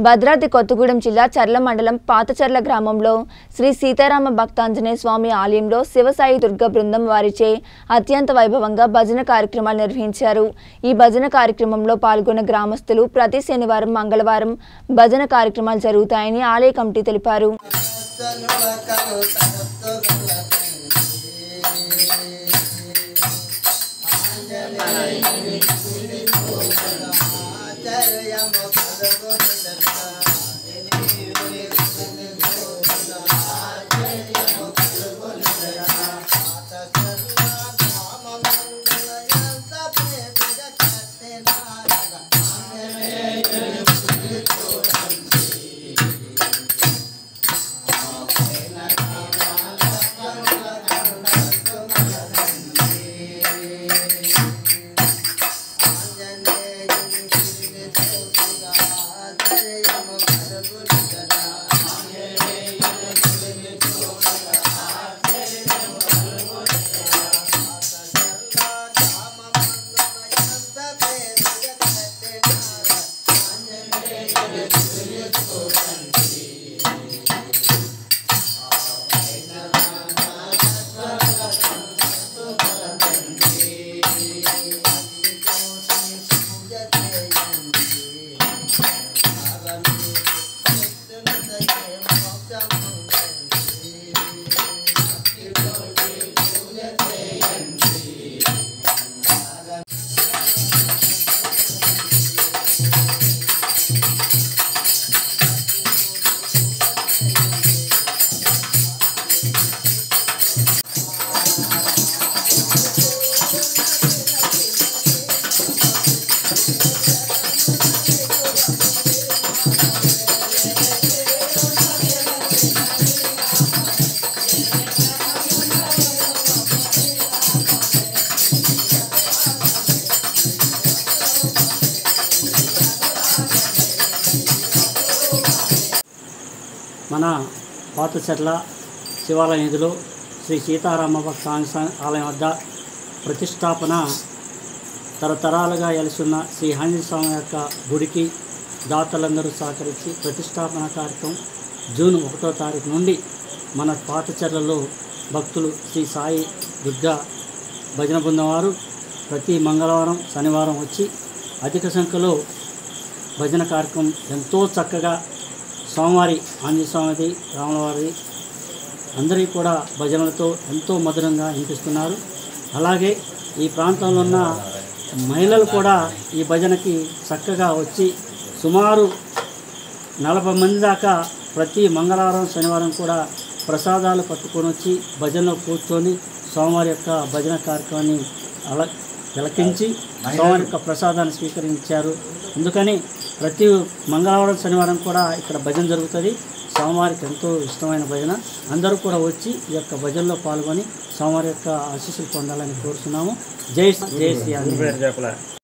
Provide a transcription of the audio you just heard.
భద్రాద్రి కొత్తగూడెం జిల్లా చర్ల మండలం పాతచర్ల గ్రామంలో శ్రీ సీతారామ భక్తాంజనేయ స్వామి ఆలయంలో శివసాయి దుర్గ బృందం వారిచే అత్యంత వైభవంగా భజన కార్యక్రమాలు నిర్వహించారు ఈ భజన కార్యక్రమంలో పాల్గొన్న గ్రామస్తులు ప్రతి శనివారం మంగళవారం భజన కార్యక్రమాలు జరుగుతాయని ఆలయ కమిటీ తెలిపారు మన పాతచెర్ల శివాలయం ఎదురు శ్రీ సీతారామ భక్త ఆంజ- ఆలయం వద్ద ప్రతిష్టాపన తరతరాలుగా ఎలుసున్న శ్రీ ఆంజనేయ స్వామి యొక్క గుడికి దాతలందరూ సహకరించి ప్రతిష్టాపన కార్యక్రమం జూన్ ఒకటో తారీఖు నుండి మన పాతచెర్లలో భక్తులు శ్రీ సాయి దుర్గా భజన బృందం వారు ప్రతి మంగళవారం శనివారం వచ్చి అధిక సంఖ్యలో భజన కార్యక్రమం ఎంతో చక్కగా స్వామివారి ఆంజనేయ స్వామిది రాములవారి అందరికీ కూడా భజనలతో ఎంతో మధురంగా వినిపిస్తున్నారు అలాగే ఈ ప్రాంతంలో ఉన్న మహిళలు కూడా ఈ భజనకి చక్కగా వచ్చి సుమారు నలభై మంది దాకా ప్రతి మంగళవారం శనివారం కూడా ప్రసాదాలు పట్టుకొని వచ్చి భజనలో కూర్చొని స్వామివారి యొక్క భజన కార్యక్రమాన్ని అల తిలకించి స్వామివారి యొక్క ప్రసాదాన్ని స్వీకరించారు అందుకని ప్రతి మంగళవారం శనివారం కూడా ఇక్కడ భజన జరుగుతుంది స్వామివారికి ఎంతో ఇష్టమైన భజన అందరూ కూడా వచ్చి ఈ యొక్క భజనలో పాల్గొని స్వామివారి యొక్క ఆశీస్సులు పొందాలని కోరుతున్నాము జై జై శ్రీ ఆంజనేయ